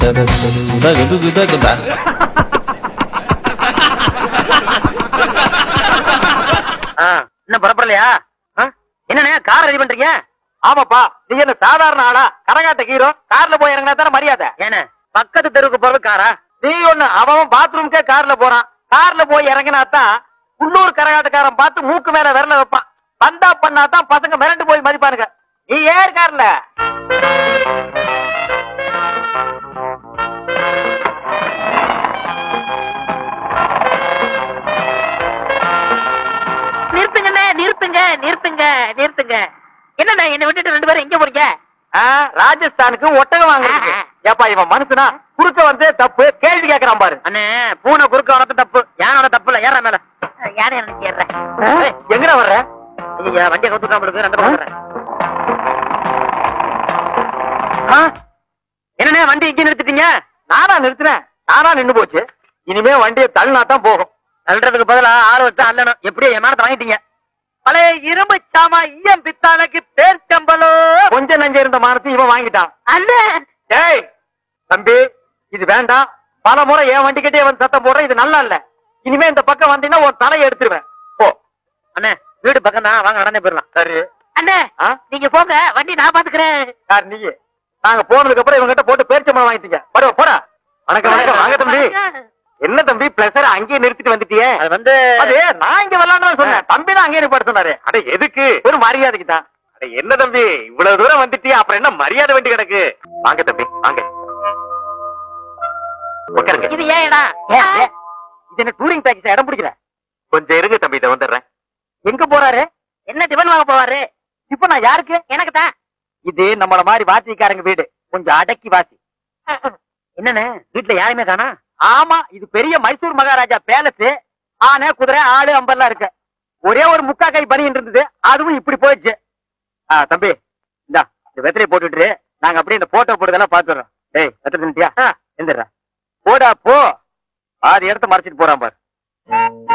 இன்னும் புறப்படலையா ஆ? என்னண்ணே car ready பண்றீங்க ஆமாப்பா நீ என்ன சாதாரண ஆளா கரகாட்ட ஹீரோ கார்ல போய் இறங்கினா தானே மரியாதை ஏண்ணே பக்கத்து தெருவுக்கு போறது காரா நீ ஒண்ணு அவன் பாத்ரூம்க்கே கார்ல போறான் கார்ல போய் இறங்கினா தான் உள்ளூர் கரகாட்டக்காரன் பார்த்து மூக்கு மேல விரல வைப்பான் பந்தா பண்ணா தான் பசங்க மிரண்டு போய் மதிப்பானுங்க நீ ஏன் கார்ல நிறுத்துங்கண்ணே நிறுத்துங்க நிறுத்துங்க நிறுத்துங்க என்னண்ணே என்னை விட்டுட்டு ரெண்டு பேரும் எங்க போறீங்க ஆ, ராஜஸ்தானுக்கு ஒட்டகம் வாங்குறதுக்கு ஆ. ஏப்பா இவன் மனுஷனா குறுக்க வந்து தப்பு கேள்வி கேக்குறான் பாரு அண்ணே பூனை குறுக்க வளர்த்து தப்பு யானோட தப்பு இல்ல ஏற மேல யானை எனக்கு ஏறேன் ஏய், எங்கடா வர்ற ஐயா வண்டியை கவுத்துட்டா இருக்கு ரெண்டு பக்கம் ஏறுறேன். ஆ, என்னண்ணே வண்டி இங்கே நிறுத்திட்டீங்க நானா நிறுத்தினேன் நானா நின்னு போச்சு இனிமே வண்டியை தள்ளினா தான் போகும் தள்ளுறதுக்கு பதிலா ஆள் வச்சு அல்லணும் எப்படியோ என் மேலத்தை வாங்கிட்டீங்க பழைய இரும்பு சாமா ஈயம் பித்தானுக்கு பேர் சம்பளோ கொஞ்ச நஞ்ச இருந்த மானத்தை இவன் வாங்கிட்டான் அண்ணே ஏய் தம்பி இது வேண்டாம் பல முறை என் வண்டிக்கிட்டே வந்து சத்தம் போடுற இது நல்லா இல்ல இனிமே இந்த பக்கம் வந்தீங்கன்னா ஒரு தலையை எடுத்துருவேன் போ அண்ணே வீடு பக்கம் தான் வாங்க நடந்தே போயிடலாம் சரி அண்ணே ஆ? நீங்க போங்க வண்டி நான் பாத்துக்கிறேன் யார் நீ நாங்க போனதுக்கு அப்புறம் இவங்க கிட்ட போட்டு பேரிச்சம்பளம் வாங்கிட்டீங்க படுவா போடா வணக்கம் வணக்கம் வாங்க தம்பி என்ன தம்பி பிளஸர் அங்கேயே நிறுத்திட்டு வந்துட்டியே அது வந்து அது நான் இங்க வரலாம்னு சொன்னேன் தம்பி தான் அங்கேயே நிப்பாட்ட சொன்னாரு அட எதுக்கு ஒரு மரியாதைக்கு தான் அட என்ன தம்பி இவ்வளவு தூரம் வந்துட்டியா அப்புறம் என்ன மரியாதை வேண்டி கிடக்கு வாங்க தம்பி வாங்க உட்காருங்க இது ஏன் இடம் இது என்ன டூரிங் பேக்கேஜ் இடம் பிடிக்கல கொஞ்சம் இருங்க தம்பி இதை வந்துடுறேன் எங்க போறாரு என்ன டிபன் வாங்க போவாரு இப்ப நான் யாருக்கு எனக்கு தான் இது நம்மள மாதிரி வாசிக்காரங்க வீடு கொஞ்சம் அடக்கி வாசி என்னண்ணே வீட்டுல யாருமே காணா ஆமா இது பெரிய மைசூர் மகாராஜா பேலஸ் ஆனை குதிரை ஆடு அம்பர்லாம் இருக்கு ஒரே ஒரு முக்கா கை பனின்னு இருந்தது அதுவும் இப்படி போயிடுச்சு ஆ, தம்பி இந்தா இந்த வெத்தலையை போட்டுட்டு நாங்க அப்படியே இந்த போட்டோ போட்டதெல்லாம் பாத்துறோம் டேய் வெத்தலை தின்னுட்டியா எந்திரா போடா போ பாதி இடத்த மறைச்சிட்டு போறான் பாரு